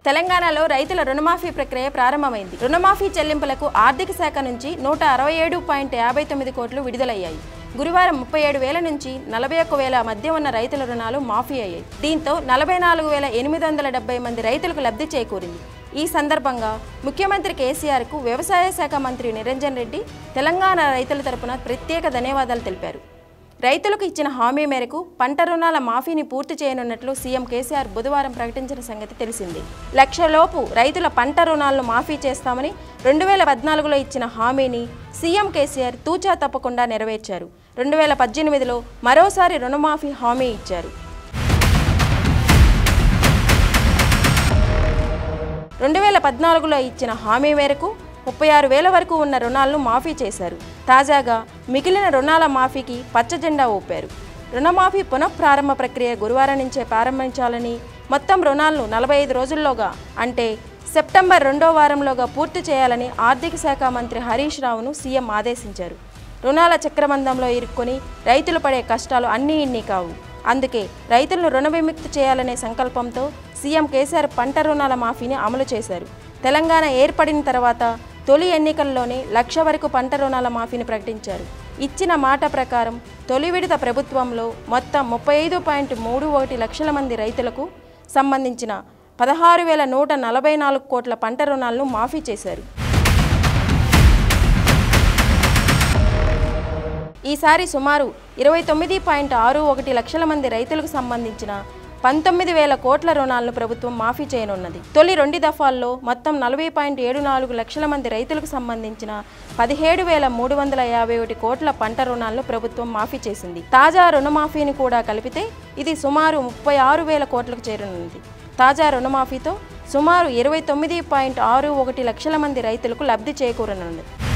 తెలంగాణలో రైతుల రుణమాఫీ ప్రక్రియ ప్రారంభమైంది రుణమాఫీ చెల్లింపులకు ఆర్థిక శాఖ నుంచి నూట అరవై ఏడు పాయింట్ యాభై తొమ్మిది కోట్లు విడుదలయ్యాయి గురువారం ముప్పై ఏడు వేల నుంచి నలభై ఒక్క వేల మధ్య ఉన్న రైతుల రుణాలు మాఫీ అయ్యాయి దీంతో నలభై నాలుగు వేల ఎనిమిది వందల డెబ్బై మంది రైతులకు లబ్ధి చేకూరింది ఈ సందర్భంగా ముఖ్యమంత్రి కేసీఆర్కు వ్యవసాయ శాఖ మంత్రి నిరంజన్ రెడ్డి తెలంగాణ రైతుల తరపున ప్రత్యేక ధన్యవాదాలు తెలిపారు రైతులకు ఇచ్చిన హామీ మేరకు పంట రుణాల మాఫీని పూర్తి చేయనున్నట్లు సీఎం కేసీఆర్ బుధవారం ప్రకటించిన సంగతి తెలిసింది లక్షలోపు రైతుల పంట రుణాలను మాఫీ చేస్తామని రెండు వేల పద్నాలుగులో ఇచ్చిన హామీని సీఎం కేసీఆర్ తూచా తప్పకుండా నెరవేర్చారు రెండు వేల పద్దెనిమిదిలో మరోసారి రుణమాఫీ హామీ ఇచ్చారు రెండు వేల పద్నాలుగులో ఇచ్చిన హామీ మేరకు ముప్పై ఆరు వేల వరకు ఉన్న రుణాలను మాఫీ చేశారు తాజాగా మిగిలిన రుణాల మాఫీకి పచ్చ జెండా ఊపారు రుణమాఫీ పునఃప్రారంభ ప్రక్రియ గురువారం నుంచే ప్రారంభించాలని మొత్తం రుణాలను నలభై ఐదు రోజుల్లోగా అంటే సెప్టెంబర్ రెండో వారంలోగా పూర్తి చేయాలని ఆర్థిక శాఖ మంత్రి హరీష్ రావును సీఎం ఆదేశించారు రుణాల చక్రబంధంలో ఇరుక్కొని రైతులు పడే కష్టాలు అన్నీ ఇన్ని కావు అందుకే రైతులను రుణ విముక్తి చేయాలనే సంకల్పంతో సీఎం కేసీఆర్ పంట రుణాల మాఫీని అమలు చేశారు తెలంగాణ ఏర్పడిన తర్వాత తొలి ఎన్నికల్లోనే లక్ష వరకు పంట రుణాల మాఫీని ప్రకటించారు ఇచ్చిన మాట ప్రకారం తొలి విడత ప్రభుత్వంలో మొత్తం ముప్పై ఐదు పాయింట్ మూడు ఒకటి లక్షల మంది రైతులకు సంబంధించిన పదహారు వేల నూట నలభై నాలుగు కోట్ల పంట రుణాలను మాఫీ చేశారు ఈసారి సుమారు ఇరవై తొమ్మిది పాయింట్ ఆరు ఒకటి లక్షల మంది రైతులకు సంబంధించిన పంతొమ్మిది వేల కోట్ల రుణాలను ప్రభుత్వం మాఫీ చేయనున్నది తొలి రెండు దఫాల్లో మొత్తం నలభై పాయింట్ ఏడు నాలుగు లక్షల మంది రైతులకు సంబంధించిన పదిహేడు వేల మూడు వందల యాభై ఒకటి కోట్ల పంట రుణాలను ప్రభుత్వం మాఫీ చేసింది తాజా రుణమాఫీని కూడా కలిపితే ఇది సుమారు ముప్పై ఆరు వేల కోట్లకు చేరనుంది తాజా రుణమాఫీతో సుమారు ఇరవై తొమ్మిది పాయింట్ ఆరు ఒకటి లక్షల మంది రైతులకు లబ్ధి చేకూరనుంది